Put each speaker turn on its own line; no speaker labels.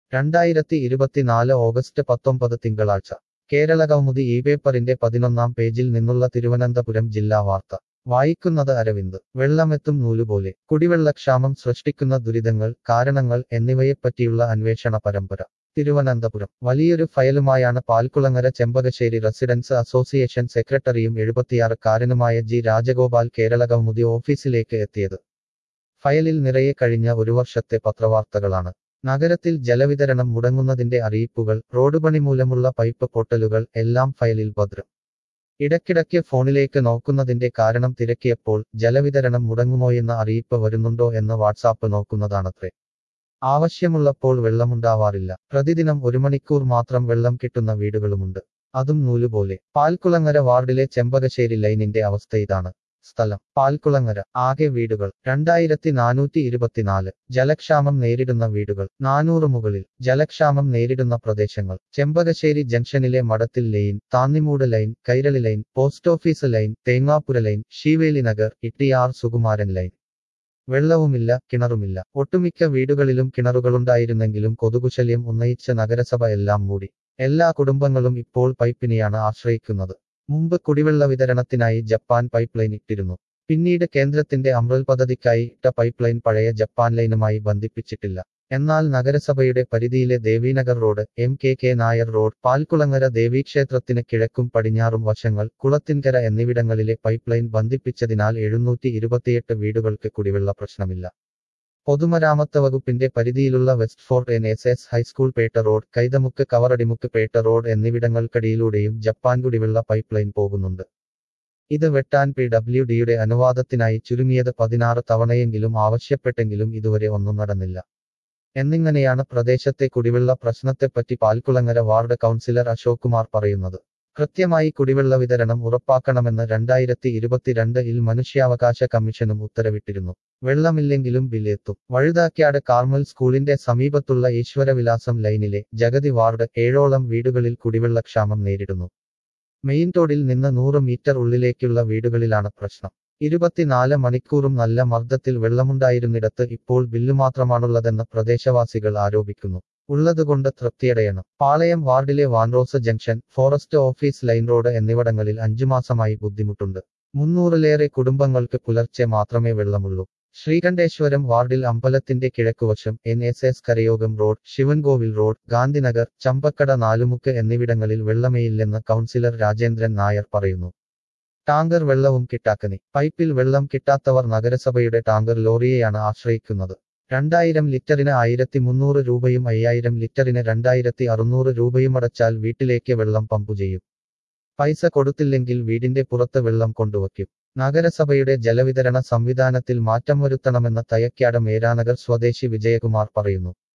രണ്ടായിരത്തി ഇരുപത്തിനാല് ഓഗസ്റ്റ് പത്തൊമ്പത് തിങ്കളാഴ്ച കേരള കൗമുദി ഈ പേപ്പറിന്റെ പതിനൊന്നാം പേജിൽ നിന്നുള്ള തിരുവനന്തപുരം ജില്ലാ വാർത്ത വായിക്കുന്നത് അരവിന്ദ് വെള്ളമെത്തും നൂലുപോലെ കുടിവെള്ളക്ഷാമം സൃഷ്ടിക്കുന്ന ദുരിതങ്ങൾ കാരണങ്ങൾ എന്നിവയെപ്പറ്റിയുള്ള അന്വേഷണ പരമ്പര തിരുവനന്തപുരം വലിയൊരു ഫയലുമായാണ് പാൽക്കുളങ്ങര ചെമ്പകശ്ശേരി റെസിഡൻസ് അസോസിയേഷൻ സെക്രട്ടറിയും എഴുപത്തിയാറുകാരനുമായ ജി രാജഗോപാൽ കേരള കൗമുദി ഓഫീസിലേക്ക് എത്തിയത് ഫയലിൽ നിറയെ കഴിഞ്ഞ ഒരു വർഷത്തെ പത്രവാർത്തകളാണ് നഗരത്തിൽ ജലവിതരണം മുടങ്ങുന്നതിന്റെ അറിയിപ്പുകൾ റോഡ് പണി മൂലമുള്ള പൈപ്പ് പൊട്ടലുകൾ എല്ലാം ഫയലിൽ ഭദ്രം ഇടയ്ക്കിടയ്ക്ക് ഫോണിലേക്ക് നോക്കുന്നതിന്റെ കാരണം തിരക്കിയപ്പോൾ ജലവിതരണം മുടങ്ങുമോയെന്ന അറിയിപ്പ് വരുന്നുണ്ടോ എന്ന് വാട്സാപ്പ് നോക്കുന്നതാണത്രേ ആവശ്യമുള്ളപ്പോൾ വെള്ളമുണ്ടാവാറില്ല പ്രതിദിനം ഒരു മണിക്കൂർ മാത്രം വെള്ളം കിട്ടുന്ന വീടുകളുമുണ്ട് അതും നൂലുപോലെ പാൽക്കുളങ്ങര വാർഡിലെ ചെമ്പകശ്ശേരി ലൈനിന്റെ അവസ്ഥ ഇതാണ് സ്ഥലം പാൽക്കുളങ്ങര ആകെ വീടുകൾ രണ്ടായിരത്തി നാനൂറ്റി ഇരുപത്തിനാല് ജലക്ഷാമം നേരിടുന്ന വീടുകൾ നാനൂറ് മുകളിൽ ജലക്ഷാമം നേരിടുന്ന പ്രദേശങ്ങൾ ചെമ്പകശ്ശേരി ജംഗ്ഷനിലെ Madathil lane Thannimoodu lane Kairali lane post office lane Thengapura lane Sheeveli Nagar Ittiyar Sukumaran lane വെള്ളവുമില്ല കിണറുമില്ല ഒട്ടുമിക്ക വീടുകളിലും കിണറുകളുണ്ടായിരുന്നെങ്കിലും കൊതുകുശല്യം ഉന്നയിച്ച നഗരസഭ എല്ലാം മൂടി എല്ലാ കുടുംബങ്ങളും ഇപ്പോൾ പൈപ്പിനെയാണ് ആശ്രയിക്കുന്നത് മുമ്പ് കുടിവെള്ള വിതരണത്തിനായി ജപ്പാൻ പൈപ്പ് ലൈൻ ഇട്ടിരുന്നു പിന്നീട് കേന്ദ്രത്തിന്റെ അമൃത് പദ്ധതിക്കായി ഇട്ട പൈപ്പ് ലൈൻ പഴയ ജപ്പാൻ ലൈനുമായി ബന്ധിപ്പിച്ചിട്ടില്ല എന്നാൽ നഗരസഭയുടെ പരിധിയിലെ Devinagar road M K K Nair road Palkulangara ദേവീക്ഷേത്രത്തിന് കിഴക്കും പടിഞ്ഞാറും വശങ്ങൾ കുളത്തിൻകര എന്നിവിടങ്ങളിലെ പൈപ്പ് ലൈൻ ബന്ധിപ്പിച്ചതിനാൽ എഴുന്നൂറ്റി ഇരുപത്തിയെട്ട് വീടുകൾക്ക് കുടിവെള്ള പ്രശ്നമില്ല പൊതുമരാമത്ത് വകുപ്പിന്റെ പരിധിയിലുള്ള west fort N S S high school Pettah road Kaithamukku Kavaradimukku Pettah road എന്നിവിടങ്ങൾക്കടിയിലൂടെയും ജപ്പാൻ കുടിവെള്ള പൈപ്പ് ലൈൻ പോകുന്നുണ്ട് ഇത് വെട്ടാൻ പി ഡബ്ല്യു ഡിയുടെ അനുവാദത്തിനായി ചുരുങ്ങിയത് പതിനാറ് തവണയെങ്കിലും ആവശ്യപ്പെട്ടെങ്കിലും ഇതുവരെ ഒന്നും നടന്നില്ല എന്നിങ്ങനെയാണ് പ്രദേശത്തെ കുടിവെള്ള പ്രശ്നത്തെപ്പറ്റി പാൽക്കുളങ്ങര വാർഡ് കൗൺസിലർ അശോക് കുമാർ പറയുന്നത് കൃത്യമായി കുടിവെള്ള വിതരണം ഉറപ്പാക്കണമെന്ന് രണ്ടായിരത്തി ഇരുപത്തിരണ്ട് ഇൽ മനുഷ്യാവകാശ കമ്മീഷനും ഉത്തരവിട്ടിരുന്നു വെള്ളമില്ലെങ്കിലും ബില്ലെത്തും വഴുതാക്കാട് കാർമൽ സ്കൂളിന്റെ സമീപത്തുള്ള ഈശ്വരവിലാസം ലൈനിലെ ജഗതി വാർഡ് ഏഴോളം വീടുകളിൽ കുടിവെള്ളക്ഷാമം നേരിടുന്നു മെയിൻ റോഡിൽ നിന്ന് നൂറ് മീറ്റർ ഉള്ളിലേക്കുള്ള വീടുകളിലാണ് പ്രശ്നം ഇരുപത്തിനാല് മണിക്കൂറും നല്ല മർദ്ദത്തിൽ വെള്ളമുണ്ടായിരുന്നിടത്ത് ഇപ്പോൾ ബില്ല് മാത്രമാണുള്ളതെന്ന് പ്രദേശവാസികൾ ആരോപിക്കുന്നു ഉള്ളതുകൊണ്ട് തൃപ്തിയടയണം പാളയം വാർഡിലെ Vanross junction forest office lane road എന്നിവിടങ്ങളിൽ അഞ്ചു മാസമായി ബുദ്ധിമുട്ടുണ്ട് മുന്നൂറിലേറെ കുടുംബങ്ങൾക്ക് പുലർച്ചെ മാത്രമേ വെള്ളമുള്ളൂ ശ്രീകണ്ഠേശ്വരം വാർഡിൽ അമ്പലത്തിന്റെ കിഴക്കുവശം N S S Karayogam road Sivankovil road Gandhinagar Chambakada Nalumukku എന്നിവിടങ്ങളിൽ വെള്ളമേയില്ലെന്ന് കൗൺസിലർ രാജേന്ദ്രൻ നായർ പറയുന്നു ടാങ്കർ വെള്ളവും കിട്ടാക്കനി പൈപ്പിൽ വെള്ളം കിട്ടാത്തവർ നഗരസഭയുടെ ടാങ്കർ ലോറിയെയാണ് ആശ്രയിക്കുന്നത് രണ്ടായിരം ലിറ്ററിന് ആയിരത്തി മുന്നൂറ് രൂപയും അയ്യായിരം ലിറ്ററിന് രണ്ടായിരത്തി അറുന്നൂറ് രൂപയും അടച്ചാൽ വീട്ടിലേക്ക് വെള്ളം പമ്പു ചെയ്യും പൈസ കൊടുത്തില്ലെങ്കിൽ വീടിന്റെ പുറത്ത് വെള്ളം കൊണ്ടുവയ്ക്കും നഗരസഭയുടെ ജലവിതരണ സംവിധാനത്തിൽ മാറ്റം വരുത്തണമെന്ന് തയക്കാട് മേരാനഗർ സ്വദേശി വിജയകുമാർ പറയുന്നു